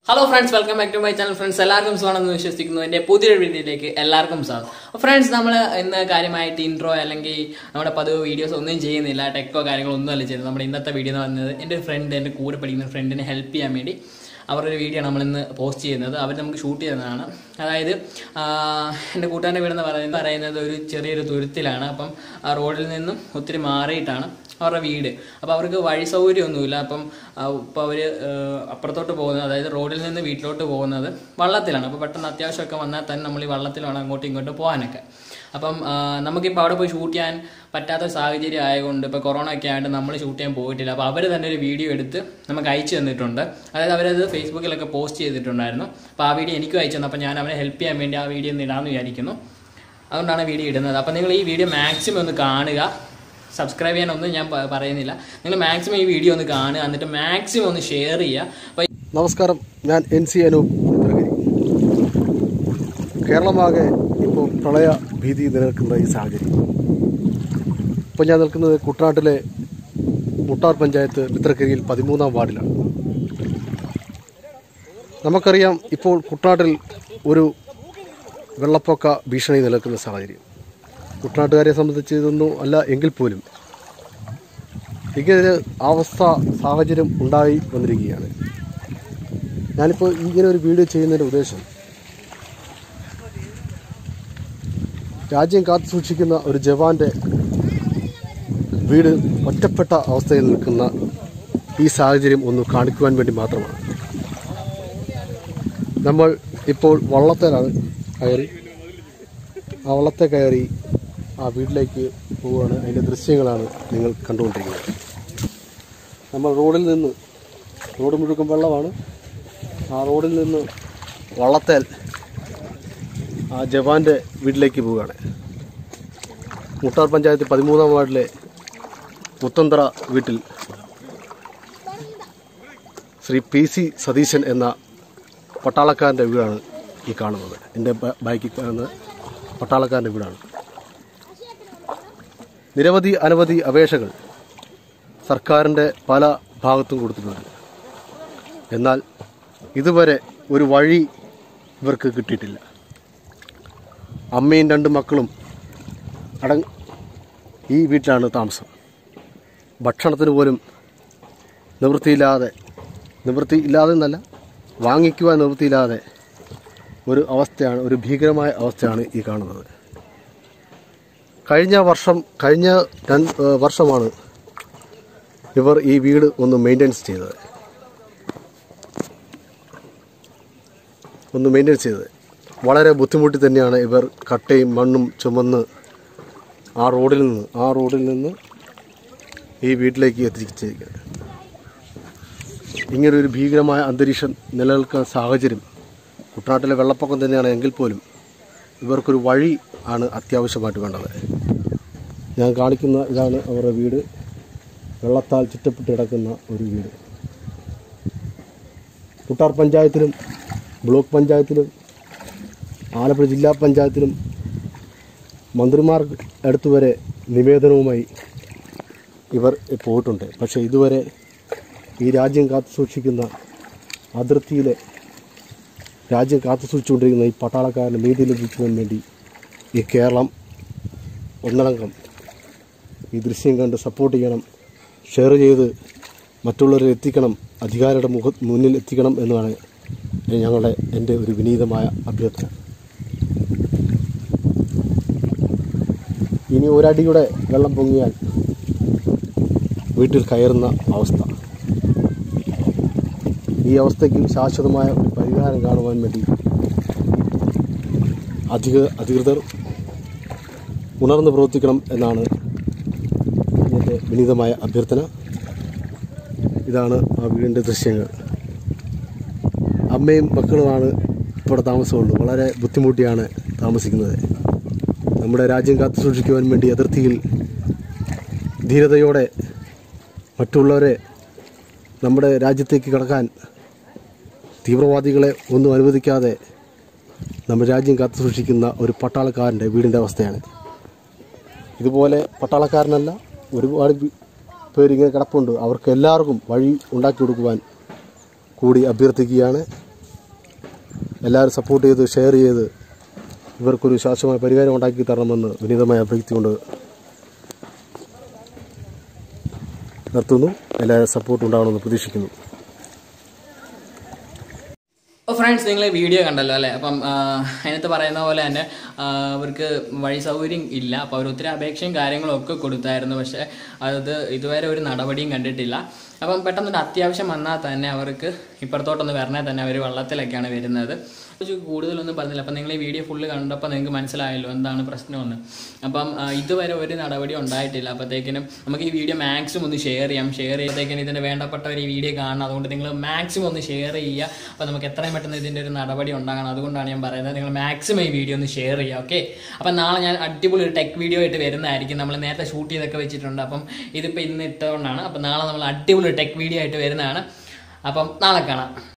hello friends welcome back to my channel friends എല്ലാവർക്കും സുഖമാണെന്ന് വിശ്വസിക്കുന്നു എൻ്റെ പുതിയൊരു വീഡിയോയിലേക്ക് എല്ലാവർക്കും സ്വാഗതം ഫ്രണ്ട്സ് നമ്മൾ ഇന്ന് കാര്യമായിട്ട് ഇൻട്രോ അല്ലെങ്കിൽ നമ്മുടെ പതിവ് വീഡിയോസ് ഒന്നും ചെയ്യുന്നില്ല ടെക്കോ കാര്യങ്ങളോ ഒന്നും അല്ല ചെയ്യുന്നത് നമ്മുടെ ഇന്നത്തെ വീഡിയോ എന്ന് പറഞ്ഞത് എൻ്റെ ഒരു ഫ്രണ്ട് എൻ്റെ കൂടെ പഠിക്കുന്ന ഫ്രണ്ടിനെ ഹെൽപ്പ് ചെയ്യാൻ വേണ്ടി അവരുടെ ഒരു വീഡിയോ നമ്മളിന്ന് പോസ്റ്റ് ചെയ്യുന്നത് അവർ നമുക്ക് ഷൂട്ട് ചെയ്യുന്നതാണ് അതായത് ആ, എൻ്റെ കൂട്ടുകാരൻ്റെ വീടെന്ന് പറയുന്നത് പറയുന്നത് ഒരു ചെറിയൊരു തുരുത്തിലാണ് അപ്പം ആ റോഡിൽ നിന്നും ഒത്തിരി മാറിയിട്ടാണ് അവരുടെ വീട് അപ്പോൾ അവർക്ക് വഴി സൗകര്യമൊന്നുമില്ല അപ്പം ഇപ്പോൾ അവർ അപ്പുറത്തോട്ട് പോകുന്നത് അതായത് റോഡിൽ നിന്ന് വീട്ടിലോട്ട് പോകുന്നത് വള്ളത്തിലാണ് അപ്പോൾ പെട്ടെന്ന് അത്യാവശ്യമൊക്കെ വന്നാൽ തന്നെ നമ്മൾ ഈ വള്ളത്തിൽ വേണം അങ്ങോട്ടും ഇങ്ങോട്ടും പോകാനൊക്കെ അപ്പം ആ, നമുക്കിപ്പോൾ അവിടെ പോയി ഷൂട്ട് ചെയ്യാൻ പറ്റാത്ത സാഹചര്യം ആയതുകൊണ്ട് ഇപ്പോൾ കൊറോണ ഒക്കെ ആയിട്ട് നമ്മൾ ഷൂട്ട് ചെയ്യാൻ പോയിട്ടില്ല അപ്പോൾ അവർ തന്നെ ഒരു വീഡിയോ എടുത്ത് നമുക്ക് അയച്ചു തന്നിട്ടുണ്ട് അതായത് അവരത് ഫേസ്ബുക്കിലൊക്കെ പോസ്റ്റ് ചെയ്തിട്ടുണ്ടായിരുന്നു അപ്പോൾ ആ വീഡിയോ എനിക്കും അയച്ചു തന്നു അപ്പോൾ ഞാൻ അവനെ ഹെൽപ്പ് ചെയ്യാൻ വേണ്ടി ആ വീഡിയോ ഒന്ന് ഇടാമെന്ന് വിചാരിക്കുന്നു അതുകൊണ്ടാണ് വീഡിയോ ഇടുന്നത് അപ്പോൾ നിങ്ങൾ ഈ വീഡിയോ മാക്സിമം ഒന്ന് കാണുക സബ്സ്ക്രൈബ് ചെയ്യാനൊന്നും ഞാൻ പ- പറയുന്നില്ല നിങ്ങൾ മാക്സിമം ഈ വീഡിയോ ഒന്ന് കാണുക എന്നിട്ട് മാക്സിമം ഒന്ന് ഷെയർ ചെയ്യുക അപ്പോൾ നമസ്കാരം ഞാൻ എൻ സി അനൂപ് ചിത്രഗിരി കേരളമാകെ ഇപ്പോൾ പ്രളയ ഭീതി നിലനിൽക്കുന്ന ഈ സാഹചര്യം ഇപ്പോൾ ഞാൻ നിൽക്കുന്നത് കുട്ടനാട്ടിലെ മുട്ടാർ പഞ്ചായത്ത് ചിത്രഗിരിയിൽ പതിമൂന്നാം വാർഡിലാണ് നമുക്കറിയാം ഇപ്പോൾ കുട്ടനാട്ടിൽ ഒരു വെള്ളപ്പൊക്ക ഭീഷണി നിലനിൽക്കുന്ന സാഹചര്യം കുട്ടനാട്ടുകാരെ സംബന്ധിച്ച് ഇതൊന്നും അല്ല എങ്കിൽ പോലും ഇങ്ങനെ അവസ്ഥ സാഹചര്യം ഉണ്ടായി വന്നിരിക്കുകയാണ് ഞാനിപ്പോൾ ഇങ്ങനെ ഒരു വീഡിയോ ചെയ്യുന്നതിൻ്റെ ഉദ്ദേശം രാജ്യം കാത്തു സൂക്ഷിക്കുന്ന ഒരു ജവാന്റെ വീട് ഒറ്റപ്പെട്ട അവസ്ഥയിൽ നിൽക്കുന്ന ഈ സാഹചര്യം ഒന്ന് കാണിക്കുവാൻ വേണ്ടി മാത്രമാണ് നമ്മൾ ഇപ്പോൾ വള്ളത്തേലാണ് കയറി ആ വള്ളത്തെ കയറി ആ വീട്ടിലേക്ക് പോവുകയാണ് അതിൻ്റെ ദൃശ്യങ്ങളാണ് നിങ്ങൾ കണ്ടുകൊണ്ടിരിക്കുന്നത് നമ്മൾ റോഡിൽ നിന്ന് റോഡ് മുഴുവൻ വെള്ളമാണ് ആ റോഡിൽ നിന്ന് വള്ളത്തേൽ ആ ജവാന്റെ വീട്ടിലേക്ക് പോവുകയാണ് മുട്ടാർ പഞ്ചായത്ത് പതിമൂന്നാം വാർഡിലെ മുത്തന്തറ വീട്ടിൽ ശ്രീ പി സി സതീശൻ എന്ന പട്ടാളക്കാരൻ്റെ വീടാണ് ഈ കാണുന്നത് എൻ്റെ ബ- ബൈക്കിൽ കാണുന്ന പട്ടാളക്കാരൻ്റെ വീടാണ് നിരവധി അനവധി അപേക്ഷകൾ സർക്കാരിൻ്റെ പല ഭാഗത്തും കൊടുത്തിട്ടുണ്ട് എന്നാൽ ഇതുവരെ ഒരു വഴി ഇവർക്ക് കിട്ടിയിട്ടില്ല അമ്മയും രണ്ട് മക്കളും അടങ് ഈ വീട്ടിലാണ് താമസം ഭക്ഷണത്തിന് പോലും നിവൃത്തിയില്ലാതെ നിവൃത്തി ഇല്ലാതെ എന്നല്ല വാങ്ങിക്കുവാൻ നിവൃത്തിയില്ലാതെ ഒരു അവസ്ഥയാണ് ഒരു ഭീകരമായ അവസ്ഥയാണ് ഈ കാണുന്നത് കഴിഞ്ഞ വർഷം കഴിഞ്ഞ രണ്ട് ഏഹ് വർഷമാണ് ഇവർ ഈ വീട് ഒന്ന് മെയിൻ്റെനൻസ് ചെയ്തത് ഒന്ന് മെയിൻ്റെനൻസ് ചെയ്തത് വളരെ ബുദ്ധിമുട്ടി തന്നെയാണ് ഇവർ കട്ടയും മണ്ണും ചുമന്ന് ആ റോഡിൽ നിന്ന് ആ റോഡിൽ നിന്ന് ഈ വീട്ടിലേക്ക് എത്തിച്ചിരിക്കുന്നത് ഇങ്ങനൊരു ഭീകരമായ അന്തരീക്ഷം നിലനിൽക്കുന്ന സാഹചര്യം കുട്ടനാട്ടിലെ വെള്ളപ്പൊക്കം തന്നെയാണ് എങ്കിൽ പോലും ഇവർക്കൊരു വഴി ആണ് അത്യാവശ്യമായിട്ട് വേണ്ടത് ഞാൻ കാണിക്കുന്ന ഇതാണ് അവരുടെ വീട് വെള്ളത്താൽ ചുറ്റപ്പെട്ട് കിടക്കുന്ന ഒരു വീട് കുട്ടാർ പഞ്ചായത്തിലും ബ്ലോക്ക് പഞ്ചായത്തിലും ആലപ്പുഴ ജില്ലാ പഞ്ചായത്തിലും മന്ത്രിമാർ അടുത്തുവരെ നിവേദനവുമായി ഇവർ പോയിട്ടുണ്ട് പക്ഷേ ഇതുവരെ ഈ രാജ്യം കാത്തു സൂക്ഷിക്കുന്ന അതിർത്തിയിലെ രാജ്യം കാത്തു സൂക്ഷിച്ചുകൊണ്ടിരിക്കുന്ന ഈ പട്ടാളക്കാരന് നീതി ലഭിക്കുവാൻ വേണ്ടി ഈ കേരളം ഒന്നടങ്കം ഈ ദൃശ്യം കണ്ട് സപ്പോർട്ട് ചെയ്യണം ഷെയർ ചെയ്ത് മറ്റുള്ളവരെ എത്തിക്കണം അധികാരിയുടെ മുഖ മുന്നിൽ എത്തിക്കണം എന്നാണ് ഞങ്ങളുടെ എൻ്റെ ഒരു വിനീതമായ അഭ്യർത്ഥന ഇനി ഒരടിയുടെ വെള്ളം പൊങ്ങിയാൽ വീട്ടിൽ കയറുന്ന അവസ്ഥ ഈ അവസ്ഥയ്ക്ക് ശാശ്വതമായ ഒരു പരിഹാരം കാണുവാൻ വേണ്ടി അധിക അധികൃതർ ഉണർന്ന് പ്രവർത്തിക്കണം എന്നാണ് എൻ്റെ വിനീതമായ അഭ്യർത്ഥന ഇതാണ് ആ വീടിൻ്റെ ദൃശ്യങ്ങൾ അമ്മയും മക്കളുമാണ് ഇവിടെ താമസമുള്ളൂ വളരെ ബുദ്ധിമുട്ടിയാണ് താമസിക്കുന്നത് നമ്മുടെ രാജ്യം കാത്തു സൂക്ഷിക്കുവാൻ വേണ്ടി അതിർത്തിയിൽ ധീരതയോടെ മറ്റുള്ളവരെ നമ്മുടെ രാജ്യത്തേക്ക് കടക്കാൻ തീവ്രവാദികളെ ഒന്നും അനുവദിക്കാതെ നമ്മുടെ രാജ്യം കാത്തു സൂക്ഷിക്കുന്ന ഒരു പട്ടാളക്കാരൻ്റെ വീടിൻ്റെ അവസ്ഥയാണ് ഇതുപോലെ പട്ടാളക്കാരനല്ല ഒരുപാട് പേ- പേരിങ്ങനെ കിടപ്പുണ്ട് അവർക്ക് എല്ലാവർക്കും വഴി ഉണ്ടാക്കി കൊടുക്കുവാൻ കൂടി അഭ്യർത്ഥിക്കുകയാണ് എല്ലാവരും സപ്പോർട്ട് ചെയ്ത് ഷെയർ ചെയ്ത് ഇവർക്കൊരു ശാശ്വതമായ പരിഹാരം ഉണ്ടാക്കി തരണമെന്ന് വിനീതമായ അഭ്യർത്ഥിക്കൊണ്ട് നിർത്തുന്നു എല്ലാവരും സപ്പോർട്ട് ഉണ്ടാവണമെന്ന് പ്രതീക്ഷിക്കുന്നു അപ്പോൾ ഫ്രണ്ട്സ് നിങ്ങൾ വീഡിയോ കണ്ടല്ലോ അല്ലേ അപ്പം ആ, അതിനകത്ത് പറയുന്ന പോലെ തന്നെ ആ, അവർക്ക് വഴി സൗകര്യം ഇല്ല അപ്പോൾ അവർ ഒത്തിരി അപേക്ഷയും കാര്യങ്ങളും ഒക്കെ കൊടുത്തായിരുന്നു പക്ഷേ അത് ഇതുവരെ ഒരു നടപടിയും കണ്ടിട്ടില്ല അപ്പം പെട്ടെന്നൊരു അത്യാവശ്യം വന്നാൽ തന്നെ അവർക്ക് ഇപ്പുറത്തോട്ടൊന്ന് വരണേ തന്നെ അവർ വെള്ളത്തിലൊക്കെയാണ് വരുന്നത് കുറച്ച് കൂടുതലൊന്നും പറഞ്ഞില്ല അപ്പം നിങ്ങൾ ഈ വീഡിയോ ഫുള്ള് കണ്ടപ്പോൾ നിങ്ങൾക്ക് മനസ്സിലായല്ലോ എന്താണ് പ്രശ്നമെന്ന് അപ്പം ആ, ഇതുവരെ ഒരു നടപടി ഉണ്ടായിട്ടില്ല അപ്പോഴത്തേക്കിനും നമുക്ക് ഈ വീഡിയോ മാക്സിമം ഒന്ന് ഷെയർ ചെയ്യാം ഷെയർ ചെയ്തേക്കിനും ഇതിൻ്റെ വേണ്ടപ്പെട്ടവർ ഈ വീഡിയോ കാണണം അതുകൊണ്ട് നിങ്ങൾ മാക്സിമം ഒന്ന് ഷെയർ ചെയ്യുക അപ്പോൾ നമുക്ക് എത്രയും പെട്ടെന്ന് ഇതിൻ്റെ ഒരു നടപടി ഉണ്ടാകണം അതുകൊണ്ടാണ് ഞാൻ പറയുന്നത് നിങ്ങൾ മാക്സിമം ഈ വീഡിയോ ഒന്ന് ഷെയർ ചെയ്യുക ഓക്കെ അപ്പം നാളെ ഞാൻ അടിപൊളി ഒരു ടെക് വീഡിയോ ആയിട്ട് വരുന്നതായിരിക്കും നമ്മൾ നേരത്തെ ഷൂട്ട് ചെയ്തൊക്കെ വെച്ചിട്ടുണ്ട് അപ്പം ഇതിപ്പോൾ ഇന്ന് ഇട്ടുകൊണ്ടാണ് അപ്പം നാളെ നമ്മൾ അടിപൊളി ടെക് വീഡിയോ ആയിട്ട് വരുന്നതാണ് അപ്പം നാളെ കാണാം